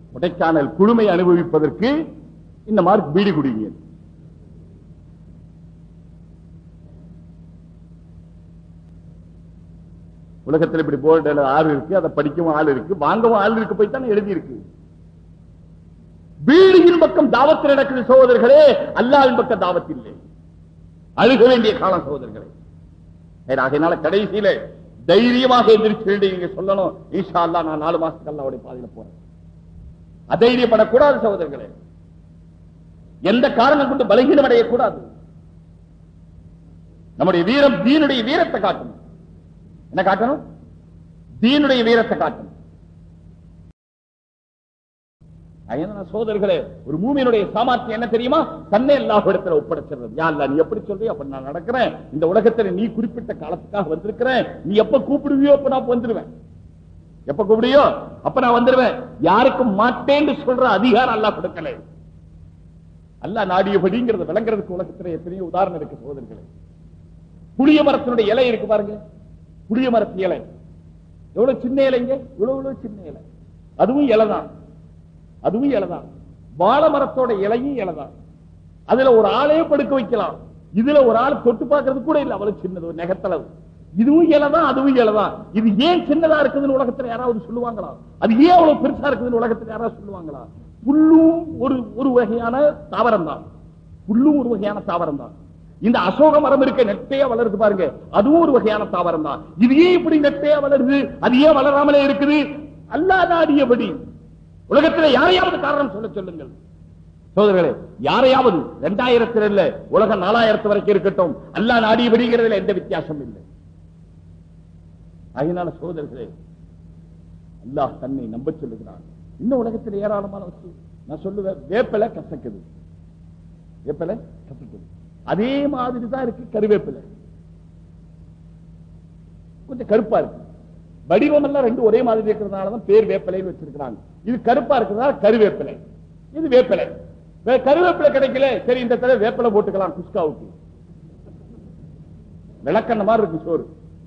கொடைக்கானல் குளுமை அனுபவிப்பதற்கு இந்த மாதிரி பீடி குடிங்க உலகத்தில் இப்படி போர்டு ஆள் இருக்கு அதை படிக்கவும் ஆள் இருக்கு வாங்கவும் ஆள் இருக்கு போய் தானே எழுதி இருக்கு பீடியின் பக்கம் தாவத்து நடக்குது சகோதரர்களே அல்லாவின் பக்கம் தாவத்து இல்லை அழுக வேண்டிய காலம் சகோதரர்களே சரி, ஆகையினால கடைசியில தைரியமாக எந்திரிச்சு நீங்க சொல்லணும் ஈஷா அல்லா நான் நாலு மாசத்துக்கு அல்லாவுடைய பாதையில போறேன் அதைரியப்படக்கூடாது சகோதரர்களே எந்த காரணம் கொண்டு பலகீனம் அடையக்கூடாது நம்முடைய வீரம் தீனுடைய வீரத்தை காட்டணும் என்ன காட்டணும் தீனுடைய வீரத்தை காட்டணும் அதனால சோதர்களே ஒரு மூமியினுடைய சாமர்த்தியம் என்ன தெரியுமா தன்னை அல்லாஹ் இடத்துல ஒப்படைச்சிடுறது யா அல்லாஹ், நீ எப்படி சொல்றியோ அப்ப நான் நடக்கிறேன் இந்த உலகத்துல நீ குறிப்பிட்ட காலத்துக்காக வந்திருக்கிறேன் நீ எப்ப கூப்பிடுவியோ அப்ப நான் வந்துருவேன் எப்ப கூப்பிடுவியோ அப்ப நான் வந்துருவேன் யாருக்கும் மாட்டேன்னு சொல்ற அதிகாரம் அல்லாஹ் கொடுக்கல அல்லாஹ் நாடியபடிங்கிறது விளங்குறதுக்கு உலகத்துல எத்தனையோ உதாரணம் இருக்கு சோதர்களே புளிய மரத்தினுடைய இலை இருக்கு பாருங்க புளிய மரத்து இலை எவ்வளவு சின்ன இலைங்க இவ்வளவு இவ்வளவு சின்ன இலை அதுவும் இலை தான் அதுவும் இலைதான் வாழை மரத்தோட இலையும் இலைதான் அதுல ஒரு ஆளையே படுக்க வைக்கலாம் இதுல ஒரு ஆள் தொட்டு பார்க்கறது கூட இல்ல அவ்வளவு சின்னது ஒரு நெகத்தளவு இதுவும் இலைதான் அதுவும் இலைதான் இது ஏன் சின்னதா இருக்குதுன்னு உலகத்துல யாராவது சொல்லுவாங்களா அது ஏன் அவ்வளவு பெருசா இருக்குதுன்னு உலகத்துல யாராவது சொல்லுவாங்களா புல்லும் ஒரு ஒரு வகையான தாவரம் தான் புல்லும் ஒரு வகையான தாவரம் தான் இந்த அசோக மரம் இருக்க நெட்டையா வளருது பாருங்க அதுவும் ஒரு வகையான தாவரம் தான் இது ஏன் இப்படி நெட்டையா வளருது அது ஏன் வளராமலே இருக்குது அல்லா நாடியபடி உலகத்தில் யாரையாவது காரணம் சொல்ல சொல்லுங்கள் சோதரர்களே யாரையாவது இரண்டாயிரத்தி ரெண்டுல உலகம் நாலாயிரத்து வரைக்கும் இருக்கட்டும் அல்லா நாடியபடிங்கிறதுல எந்த வித்தியாசம் இல்லை அதனால சோதரர்களே அல்லாஹ் தன்னை நம்ப சொல்லுகிறான் இன்னும் உலகத்தில் ஏராளமான வஸ்து நான் சொல்லுவேன் வேப்பிலை கசக்குது வேப்பிலை கசக்குது அதே மாதிரி தான் இருக்கு கருவேப்பிலை கொஞ்சம் கருப்பா இருக்கு வடிவம் எல்லாம் ரெண்டு ஒரே மாதிரி இருக்கிறதுனால தான் பேர் வேப்பிலைன்னு வச்சிருக்காங்க இது கருப்பா இருக்கிறதுனால கருவேப்பிலை இது வேப்பிலை வே- கருவேப்பிலை கிடைக்கல சரி இந்த தடவை வேப்பிலை போட்டுக்கலாம் குஸ்காவுக்கு விளக்கண்ண மாதிரி இருக்கு சோறு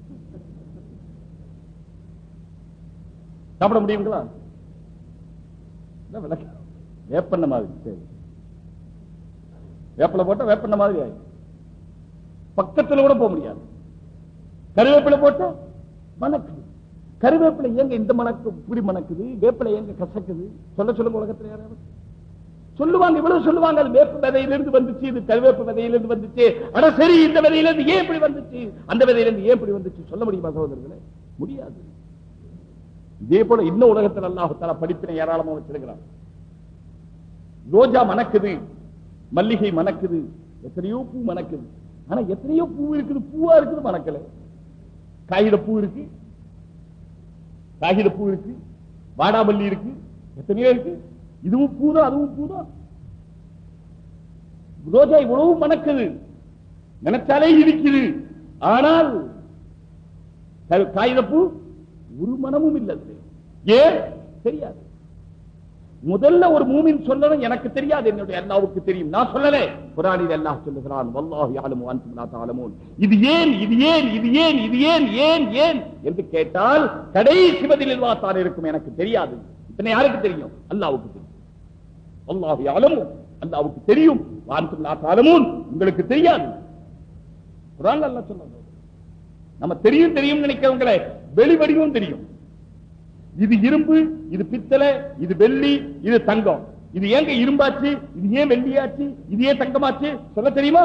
சாப்பிட முடியுங்களா இல்ல, விளக்க வேப்பண்ண மாதிரி சரி வேப்பிலை போட்டா வேப்பண்ண மாதிரி ஆயிடும் பக்கத்துல கூட போக முடியாது கருவேப்பிலை போட்டா மணக்குது கருவேப்பிலை ஏங்க இந்த மணக்கு இப்படி மணக்குது வேப்பிலை ஏங்க கசக்குது சொல்ல சொல்லுங்க உலகத்துல யாராவது சொல்லுவாங்க இவ்வளவு சொல்லுவாங்க அது வேப்ப விதையிலிருந்து வந்துச்சு இது கருவேப்பு விதையிலிருந்து வந்துச்சு ஆனா சரி இந்த விதையிலிருந்து ஏன் இப்படி வந்துச்சு அந்த விதையிலிருந்து ஏன் இப்படி வந்துச்சு சொல்ல முடியுமா சகோதரர்களே முடியாது இதே போல இன்னும் உலகத்தில் அல்லாஹால படிப்பினை ஏராளமா வச்சிருக்கிறான் ரோஜா மணக்குது மல்லிகை மணக்குது எத்தனையோ பூ மணக்குது ஆனா எத்தனையோ பூ இருக்குது பூவா இருக்குது மணக்கல காகித பூ இருக்கு காகித பூ இருக்கு வாடாமல்லி இருக்கு எத்தனையோ இருக்கு இதுவும் பூதான் அதுவும் பூதான் ரோஜா இவ்வளவு மணக்குது நினைச்சாலே இருக்குது ஆனால் கா- காகித பூ ஒரு மனமும் இல்லை அதுல. ஏன் தெரியாது முதல்ல ஒரு மூமின் சொல்லணும் எனக்கு தெரியாது என்னுடைய அல்லாவுக்கு தெரியும் நான் சொல்லல குரானில் அல்லாஹ் சொல்லுகிறான் வல்லாஹு யஅலமு அன்தும் லா தஅலமூன் இது ஏன் இது ஏன் இது ஏன் இது ஏன் ஏன் ஏன் என்று கேட்டால் கடைசி பதிலில் தான் இருக்கும் எனக்கு தெரியாது இத்தனை யாருக்கு தெரியும் அல்லாஹ்வுக்கு தெரியும் அல்லாஹு யஅலமு அல்லாஹ்வுக்கு தெரியும் அன்தும் லா தஅலமூன் உங்களுக்கு தெரியாது குரான் அல்லாஹ் சொன்னாங்க நம்ம தெரியும் தெரியும் நினைக்கிறவங்களே வெளி வடிவம் தெரியும் இது இரும்பு இது பித்தளை இது வெள்ளி இது தங்கம் இது ஏங்க இரும்பாச்சு இது ஏன் வெள்ளியாச்சு இது ஏன் தங்கமாச்சு சொல்ல தெரியுமா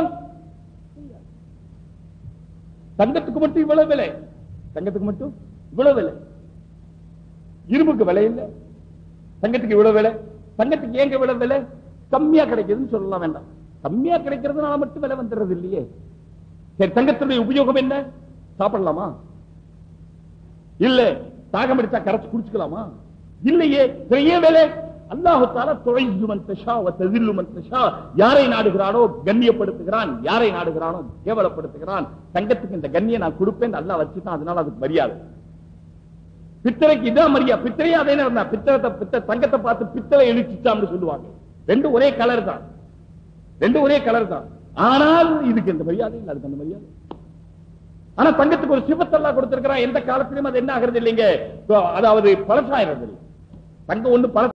தங்கத்துக்கு மட்டும் இவ்வளவு விலை தங்கத்துக்கு மட்டும் இவ்வளவு விலை இரும்புக்கு விலை இல்ல தங்கத்துக்கு இவ்வளவு விலை தங்கத்துக்கு ஏங்க இவ்வளவு விலை கம்மியா கிடைக்குதுன்னு சொல்லலாம் வேண்டாம் கம்மியா கிடைக்கிறதுனால மட்டும் விலை வந்துடுறது இல்லையே சரி தங்கத்தினுடைய உபயோகம் என்ன சாப்பிடலாமா இல்ல தாகம் எடுத்தா கரைச்சு குடிச்சுக்கலாமா இல்லையே இதுல ஏன் வேலை அல்லாஹால துழைந்துமன் தஷா ததில்லுமன் தஷா யாரை நாடுகிறானோ கண்ணியப்படுத்துகிறான் யாரை நாடுகிறானோ கேவலப்படுத்துகிறான் தங்கத்துக்கு இந்த கண்ணியை நான் கொடுப்பேன் அல்லாஹ் வச்சுட்டான் அதனால அதுக்கு மரியாதை பித்தளைக்கு இதான் மரியாதை பித்தளையே அதே நேரம் தான் பித்தளத்தை பித்த தங்கத்தை பார்த்து பித்தளை இழுச்சிச்சாம்னு சொல்லுவாங்க ரெண்டும் ஒரே கலர் தான் ரெண்டும் ஒரே கலர் தான் ஆனால் இதுக்கு இந்த மரியாதை இல்லை அதுக்கு அந்த மரியாதை ஆனா தங்கத்துக்கு ஒரு சிவத்தல்லா கொடுத்திருக்கிறான் எந்த காலத்திலும் அது என்ன ஆகிறது இல்லைங்க அதாவது பழசாயிரம் இல்லை தங்கம் ஒண்ணு பழ